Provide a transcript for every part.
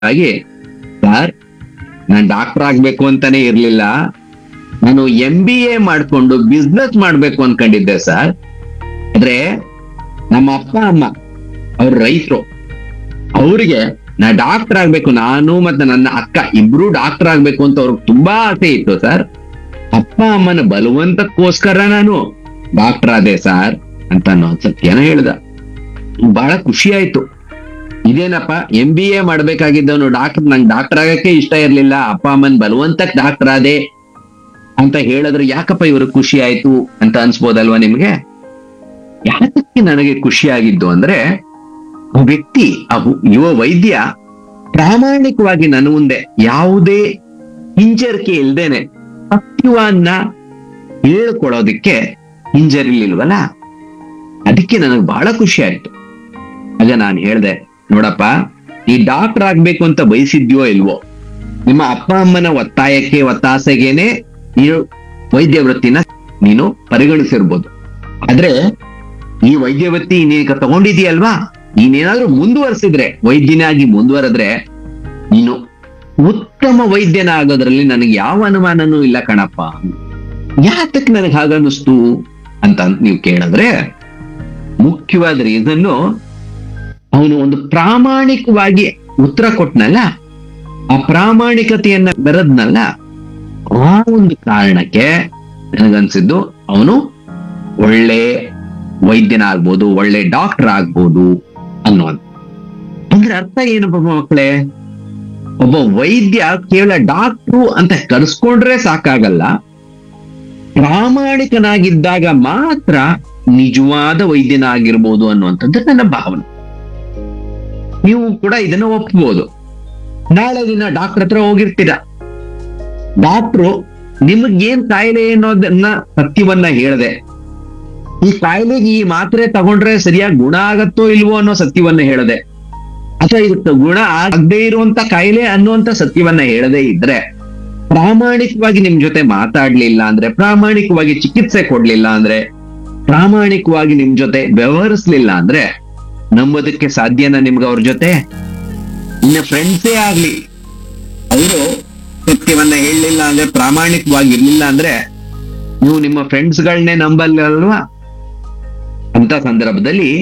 ಆಗಿ ಸರ್ ನಾನ್ ಡಾಕ್ಟರ್ ಆಗ್ಬೇಕು ಅಂತಾನೆ ಇರ್ಲಿಲ್ಲ ನಾನು ಎಂ ಬಿ ಎ ಮಾಡ್ಕೊಂಡು ಬಿಸ್ನೆಸ್ ಮಾಡ್ಬೇಕು ಅನ್ಕೊಂಡಿದ್ದೆ ಸರ್ ಆದ್ರೆ ನಮ್ಮ ಅಪ್ಪ ಅಮ್ಮ ಅವ್ರ ರೈತರು ಅವ್ರಿಗೆ ನಾ ಡಾಕ್ಟರ್ ಆಗ್ಬೇಕು ನಾನು ಮತ್ತೆ ನನ್ನ ಅಕ್ಕ ಇಬ್ರು ಡಾಕ್ಟರ್ ಆಗ್ಬೇಕು ಅಂತ ಅವ್ರಿಗೆ ತುಂಬಾ ಆಸೆ ಇತ್ತು ಸರ್ ಅಪ್ಪ ಅಮ್ಮನ ಬಲವಂತಕ್ಕೋಸ್ಕರ ನಾನು ಡಾಕ್ಟರ್ ಆದೆ ಸರ್ ಅಂತ ಅನ್ನೋ ಸತ್ಯನ ಹೇಳ್ದ ಬಹಳ ಖುಷಿ ಆಯ್ತು ಇದೇನಪ್ಪ ಎಂ ಬಿ ಎ ಮಾಡ್ಬೇಕಾಗಿದ್ದವನು ಡಾಕ್ಟರ್ ನಂಗೆ ಡಾಕ್ಟರ್ ಆಗಕ್ಕೆ ಇಷ್ಟ ಇರ್ಲಿಲ್ಲ ಅಪ್ಪ ಅಮ್ಮನ್ ಬಲವಂತಕ್ ಡಾಕ್ಟರ್ ಆದೆ ಅಂತ ಹೇಳಿದ್ರೆ ಯಾಕಪ್ಪ ಇವರು ಖುಷಿ ಆಯ್ತು ಅಂತ ಅನ್ಸ್ಬೋದಲ್ವಾ ನಿಮ್ಗೆ ಯಾತಕ್ಕೆ ನನಗೆ ಖುಷಿ ಆಗಿದ್ದು ಅಂದ್ರೆ ಆ ವ್ಯಕ್ತಿ ಆ ಹು- ಯುವ ವೈದ್ಯ ಪ್ರಾಮಾಣಿಕವಾಗಿ ನನ್ನ ಮುಂದೆ ಯಾವುದೇ ಹಿಂಜರಿಕೆ ಇಲ್ದೇನೆ ಸತ್ಯವನ್ನ ಹೇಳ್ಕೊಳೋದಿಕ್ಕೆ ಹಿಂಜರಿಲಿಲ್ವಲ್ಲ ಅದಕ್ಕೆ ನನಗೆ ಬಹಳ ಖುಷಿ ಆಯ್ತು ಆಗ ನಾನು ಹೇಳ್ದೆ ನೋಡಪ್ಪ ಈ ಡಾಕ್ಟರ್ ಆಗ್ಬೇಕು ಅಂತ ಬಯಸಿದ್ಯೋ ಇಲ್ವೋ ನಿಮ್ಮ ಅಪ್ಪ ಅಮ್ಮನ ಒತ್ತಾಯಕ್ಕೆ ಒತ್ತಾಸೆಗೇನೆ ನೀನು ವೈದ್ಯ ವೃತ್ತಿನ ನೀನು ಪರಿಗಣಿಸಿರ್ಬೋದು ಆದ್ರೆ ಈ ವೈದ್ಯ ವೃತ್ತಿ ನೀನೀಗ ತಗೊಂಡಿದೀಯಲ್ವಾ ನೀನೇನಾದ್ರೂ ಮುಂದುವರೆಸಿದ್ರೆ ವೈದ್ಯನಾಗಿ ಮುಂದುವರೆದ್ರೆ ನೀನು ಉತ್ತಮ ವೈದ್ಯನಾಗೋದ್ರಲ್ಲಿ ನನಗೆ ಯಾವ ಅನುಮಾನನೂ ಇಲ್ಲ ಕಣಪ್ಪ ಯಾತಕ್ ನನಗೆ ಹಾಗನ್ನಿಸ್ತು ಅಂತ ನೀವು ಕೇಳಿದ್ರೆ ಮುಖ್ಯವಾದ ರೀಸನ್ನು ಅವನು ಒಂದು ಪ್ರಾಮಾಣಿಕವಾಗಿ ಉತ್ತರ ಕೊಟ್ನಲ್ಲ ಆ ಪ್ರಾಮಾಣಿಕತೆಯನ್ನ ಬೆರೆದ್ನಲ್ಲ ಆ ಒಂದು ಕಾರಣಕ್ಕೆ ನನಗನ್ಸಿದ್ದು ಅವನು ಒಳ್ಳೆ ವೈದ್ಯನಾಗ್ಬೋದು ಒಳ್ಳೆ ಡಾಕ್ಟರ್ ಆಗ್ಬೋದು ಅನ್ನೋದು ಅಂದ್ರೆ ಅರ್ಥ ಏನಪ್ಪ ಮಕ್ಕಳೇ ಒಬ್ಬ ವೈದ್ಯ ಕೇವಲ ಡಾಕ್ಟ್ರು ಅಂತ ಕರೆಸ್ಕೊಂಡ್ರೆ ಸಾಕಾಗಲ್ಲ ಪ್ರಾಮಾಣಿಕನಾಗಿದ್ದಾಗ ಮಾತ್ರ ನಿಜವಾದ ವೈದ್ಯನಾಗಿರ್ಬೋದು ಅನ್ನುವಂಥದ್ದು ನನ್ನ ಭಾವನೆ ನೀವು ಕೂಡ ಇದನ್ನ ಒಪ್ಬೋದು ನಾಳೆ ದಿನ ಡಾಕ್ಟರ್ ಹತ್ರ ಹೋಗಿರ್ತೀರ ಡಾಕ್ಟ್ರು ನಿಮಗೇನ್ ಕಾಯಿಲೆ ಅನ್ನೋದನ್ನ ಸತ್ಯವನ್ನ ಹೇಳ್ದೆ ಈ ಕಾಯಿಲೆಗೆ ಈ ಮಾತ್ರೆ ತಗೊಂಡ್ರೆ ಸರಿಯಾಗಿ ಗುಣ ಆಗತ್ತೋ ಇಲ್ವೋ ಅನ್ನೋ ಸತ್ಯವನ್ನ ಹೇಳದೆ ಅಥವಾ ಇದಕ್ಕೆ ಗುಣ ಆಗದೆ ಇರುವಂತ ಕಾಯಿಲೆ ಅನ್ನುವಂತ ಸತ್ಯವನ್ನ ಹೇಳದೆ ಇದ್ರೆ ಪ್ರಾಮಾಣಿಕವಾಗಿ ನಿಮ್ ಜೊತೆ ಮಾತಾಡ್ಲಿಲ್ಲ ಅಂದ್ರೆ ಪ್ರಾಮಾಣಿಕವಾಗಿ ಚಿಕಿತ್ಸೆ ಕೊಡ್ಲಿಲ್ಲ ಅಂದ್ರೆ ಪ್ರಾಮಾಣಿಕವಾಗಿ ನಿಮ್ ಜೊತೆ ವ್ಯವಹರಿಸ್ಲಿಲ್ಲ ಅಂದ್ರೆ ನಂಬೋದಕ್ಕೆ ಸಾಧ್ಯನಾ ನಿಮ್ಗೆ ಅವ್ರ ಜೊತೆ ಇನ್ನ ಫ್ರೆಂಡ್ಸೇ ಆಗ್ಲಿ ಅವರು ಸತ್ಯವನ್ನ ಹೇಳಲಿಲ್ಲ ಅಂದ್ರೆ ಪ್ರಾಮಾಣಿಕವಾಗಿ ಇರ್ಲಿಲ್ಲ ಅಂದ್ರೆ ನೀವು ನಿಮ್ಮ ಫ್ರೆಂಡ್ಸ್ಗಳನ್ನೇ ನಂಬಲ್ಲಲ್ವಾ ಅಂತ ಸಂದರ್ಭದಲ್ಲಿ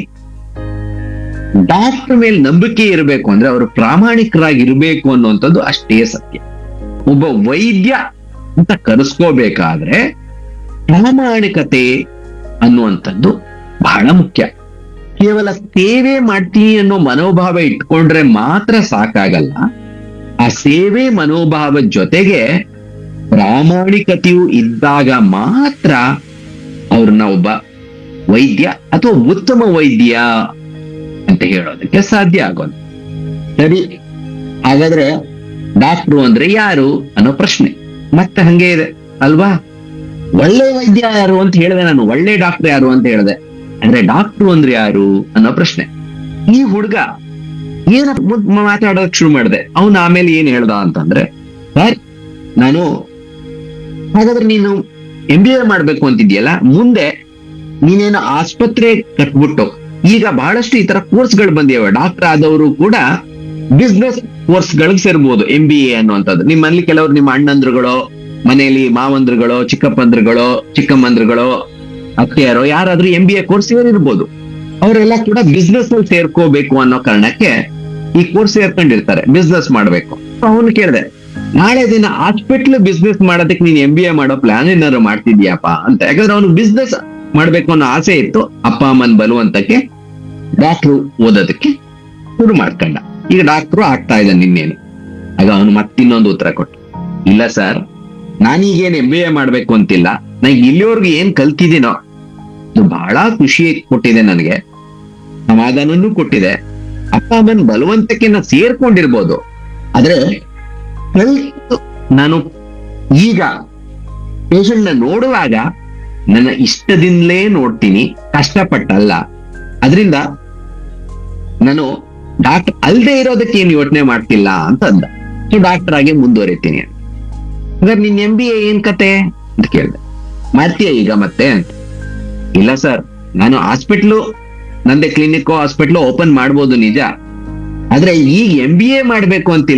ಡಾಕ್ಟರ್ ಮೇಲೆ ನಂಬಿಕೆ ಇರಬೇಕು ಅಂದ್ರೆ ಅವರು ಪ್ರಾಮಾಣಿಕರಾಗಿರ್ಬೇಕು ಅನ್ನುವಂಥದ್ದು ಅಷ್ಟೇ ಸತ್ಯ ಒಬ್ಬ ವೈದ್ಯ ಅಂತ ಕರೆಸ್ಕೋಬೇಕಾದ್ರೆ ಪ್ರಾಮಾಣಿಕತೆ ಅನ್ನುವಂಥದ್ದು ಬಹಳ ಮುಖ್ಯ ಕೇವಲ ಸೇವೆ ಮಾಡ್ತೀನಿ ಅನ್ನೋ ಮನೋಭಾವ ಇಟ್ಕೊಂಡ್ರೆ ಮಾತ್ರ ಸಾಕಾಗಲ್ಲ ಆ ಸೇವೆ ಮನೋಭಾವದ ಜೊತೆಗೆ ಪ್ರಾಮಾಣಿಕತೆಯು ಇದ್ದಾಗ ಮಾತ್ರ ಅವ್ರನ್ನ ಒಬ್ಬ ವೈದ್ಯ ಅಥವಾ ಉತ್ತಮ ವೈದ್ಯ ಅಂತ ಹೇಳೋದಕ್ಕೆ ಸಾಧ್ಯ ಆಗೋದು ಸರಿ ಹಾಗಾದ್ರೆ ಡಾಕ್ಟ್ರು ಅಂದ್ರೆ ಯಾರು ಅನ್ನೋ ಪ್ರಶ್ನೆ ಮತ್ತೆ ಹಂಗೆ ಇದೆ ಅಲ್ವಾ ಒಳ್ಳೆ ವೈದ್ಯ ಯಾರು ಅಂತ ಹೇಳಿದೆ ನಾನು ಒಳ್ಳೆ ಡಾಕ್ಟರ್ ಯಾರು ಅಂತ ಹೇಳಿದೆ ಅಂದ್ರೆ ಡಾಕ್ಟ್ರು ಅಂದ್ರೆ ಯಾರು ಅನ್ನೋ ಪ್ರಶ್ನೆ ಈ ಹುಡುಗ ಏನ ಮಾತಾಡೋದಕ್ ಶುರು ಮಾಡಿದೆ ಅವನು ಆಮೇಲೆ ಏನ್ ಹೇಳ್ದ ಅಂತಂದ್ರೆ ಸರ್ ನಾನು ಹಾಗಾದ್ರೆ ನೀನು ಎಂ ಬಿ ಎ ಮಾಡ್ಬೇಕು ಅಂತಿದ್ಯಲ್ಲ ಮುಂದೆ ನೀನೇನು ಆಸ್ಪತ್ರೆ ಕಟ್ಬಿಟ್ಟು ಈಗ ಬಹಳಷ್ಟು ಈ ತರ ಕೋರ್ಸ್ಗಳು ಬಂದಿವೆ ಡಾಕ್ಟರ್ ಆದವರು ಕೂಡ ಬಿಸ್ನೆಸ್ ಕೋರ್ಸ್ ಗಳಿಗೆ ಸೇರ್ಬೋದು ಎಂ ಬಿ ಎ ಅನ್ನುವಂಥದ್ದು ನಿಮ್ಮಲ್ಲಿ ಕೆಲವರು ನಿಮ್ಮ ಅಣ್ಣಂದ್ರುಗಳು ಮನೆಯಲ್ಲಿ ಮಾವಂದ್ರುಗಳು ಚಿಕ್ಕಪ್ಪಂದ್ರುಗಳು ಚಿಕ್ಕಮ್ಮಂದ್ರುಗಳು ಅತ್ತೆಯರು ಯಾರಾದ್ರೂ ಎಂ ಬಿ ಎ ಕೋರ್ಸ್ ಇರ್ಬೋದು ಅವರೆಲ್ಲ ಕೂಡ ಬಿಸ್ನೆಸ್ ಅಲ್ಲಿ ಸೇರ್ಕೋಬೇಕು ಅನ್ನೋ ಕಾರಣಕ್ಕೆ ಈ ಕೋರ್ಸ್ ಸೇರ್ಕೊಂಡಿರ್ತಾರೆ ಬಿಸ್ನೆಸ್ ಮಾಡ್ಬೇಕು ಅವನು ಕೇಳಿದೆ ನಾಳೆ ದಿನ ಹಾಸ್ಪಿಟ್ಲ್ ಬಿಸ್ನೆಸ್ ಮಾಡೋದಕ್ಕೆ ನೀನ್ ಎಂ ಬಿ ಎ ಮಾಡೋ ಪ್ಲಾನ್ ಏನಾದ್ರು ಮಾಡ್ತಿದ್ಯಾಪ ಅಂತ ಯಾಕಂದ್ರೆ ಅವನು ಬಿಸ್ನೆಸ್ ಮಾಡ್ಬೇಕು ಅನ್ನೋ ಆಸೆ ಇತ್ತು ಅಪ್ಪ ಅಮ್ಮನ್ ಬಲುವಂತಕ್ಕೆ ಡಾಕ್ಟ್ರು ಓದೋದಕ್ಕೆ ಶುರು ಮಾಡ್ಕೊಂಡ ಈಗ ಡಾಕ್ಟ್ರು ಆಗ್ತಾ ಇದ್ದಾನೆ ನಿನ್ನೇನು ಆಗ ಅವನು ಮತ್ತಿನ್ನೊಂದು ಉತ್ತರ ಕೊಟ್ಟು ಇಲ್ಲ ಸರ್ ನಾನೀಗೇನ್ ಎಂ ಬಿ ಎ ಮಾಡ್ಬೇಕು ಅಂತಿಲ್ಲ ನನಗೆ ಇಲ್ಲಿವರೆಗೂ ಏನ್ ಕಲ್ತಿದ್ದೀನೋ ಇದು ಬಹಳ ಖುಷಿ ಕೊಟ್ಟಿದೆ ನನಗೆ ಸಮಾಧಾನನೂ ಕೊಟ್ಟಿದೆ ಅಪ್ಪ ಅಮ್ಮನ ಬಲವಂತಕ್ಕೆ ನಾ ಸೇರ್ಕೊಂಡಿರ್ಬೋದು ಆದ್ರೆ ಕಲ್ತು ನಾನು ಈಗ ಪೇಷಂಟ್ ನ ನೋಡುವಾಗ ನನ್ನ ಇಷ್ಟದಿಂದಲೇ ನೋಡ್ತೀನಿ ಕಷ್ಟಪಟ್ಟಲ್ಲ ಅದರಿಂದ ನಾನು ಡಾಕ್ಟರ್ ಅಲ್ದೇ ಇರೋದಕ್ಕೆ ಏನು ಯೋಚನೆ ಮಾಡ್ತಿಲ್ಲ ಅಂತ ಅಂದ ಸೊ ಡಾಕ್ಟರ್ ಆಗಿ ಮುಂದುವರಿತೀನಿ ಹಾಗಾದ್ರೆ ನಿನ್ ಎಂ ಬಿ ಎ ಏನ್ ಕತೆ ಅಂತ ಕೇಳಿದೆ ಮಾಡ್ತೀಯ ಈಗ ಮತ್ತೆ ಅಂತ ಇಲ್ಲ ಸರ್ ನಾನು ಹಾಸ್ಪಿಟ್ಲು ನಂದೇ ಕ್ಲಿನಿಕ್ ಹಾಸ್ಪಿಟ್ಲು ಓಪನ್ ಮಾಡ್ಬೋದು ನಿಜ ಆದ್ರೆ ಈಗ ಎಂ ಬಿ ಎ ಮಾಡ್ಬೇಕು ಅಂತಿಲ್ಲ